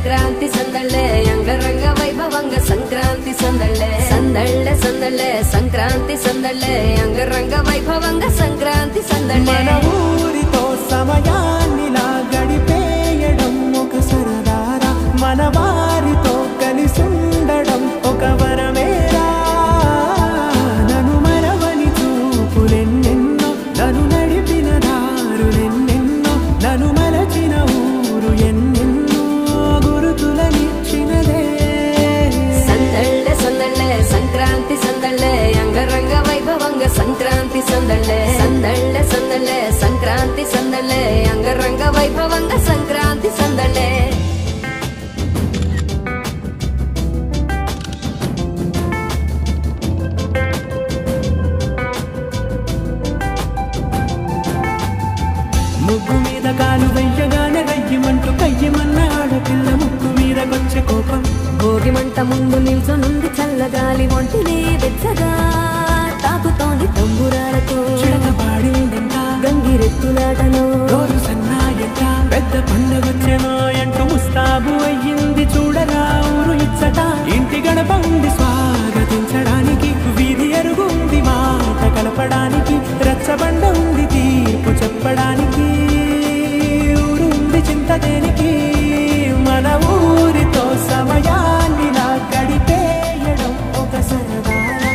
సంక్రాంతి సందళ్ళే అంగరంగ వైభవంగ సంక్రాంతి సందళ్ళే సందళ్ళే సందళ్ళే సంక్రాంతి సందళ్ళే అంగరంగ వైభవంగ సంక్రాంతి సందళ్ళే మన ఊరితో సమయాన్నిలా గడిపేయడం ఒక సరదారా మన వారితో కలిసుండడం ఒక వరమేరా నన్ను మరవని చూపులెన్నెన్నో నన్ను నడిపిన దారులెన్నెన్నో నన్ను మలచిన ఊరు ఎన్నెన్నో గురుతులనిచ్చినదే సందళ్ళే సందళ్ళే సంక్రాంతి సందళ్ళే అంగరంగ వైభవంగ సంక్రాంతి సందళ్ళే సందళ్ళే సందళ్ళే సంక్రాంతి సందళ్ళే అంగరంగ వైభవంగ సంక్రాంతి సందళ్ళే ముగ్గు మీద కాలు వెయ్యగానే రయ్యమంటూ కయ్యమన్న ఆడపిల్ల ముక్కు మీద కొచ్చే కోపం భోగి మంట ముందు నిల్చొనుంది చల్లగాలి ఒంటిని వెచ్చగా తాకుతోంది తంబురాలతో చిడక పాడిందంట గంగిరెత్తులాటలో రోజు సన్నాయంట పెద్ద పండగొచ్చెనో అంటూ ముస్తాబు అయ్యింది చూడరా ఊరు ఇచ్చట ఇంటి గడప ఉంది స్వాగతించడానికి వీధి అరుగుంది మాట కలపడానికి రచ్చబండ ఉంది తీర్పు చెప్పడానికి ఊరు ఉంది చింత దేనికి మన ఊరితో సమయాన్ని నా గడిపేయడం ఒక సరదారా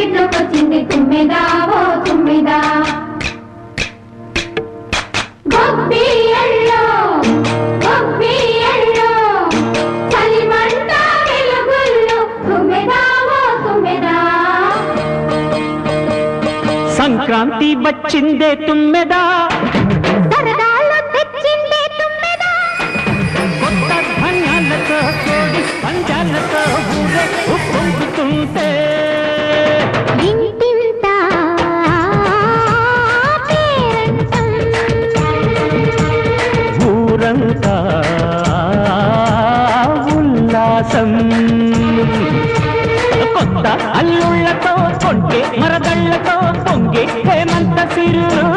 ఇంట్లోకొచ్చింది తుమ్మెదా ఓ తుమ్మెదా గొబ్బియల్లో గొబ్బియల్లో చలిమంట వెలుగుల్లో తుమ్మెదా ఓ తుమ్మెదా సంక్రాంతి వచ్చిందే తుమ్మెదా సరదాలు తెచ్చిందే తుమ్మెదా కొత్త ధాన్యాలతో కోడి పంచాలతో ఊరే ఉప్పొంగుతుంటే ఇంటింత పేరంటం ఊరంతా ఉల్లాసం కొత్త అల్లుళ్ళతో కొంటే మరదళ్ళతో పొంగే హేమంత సిరులు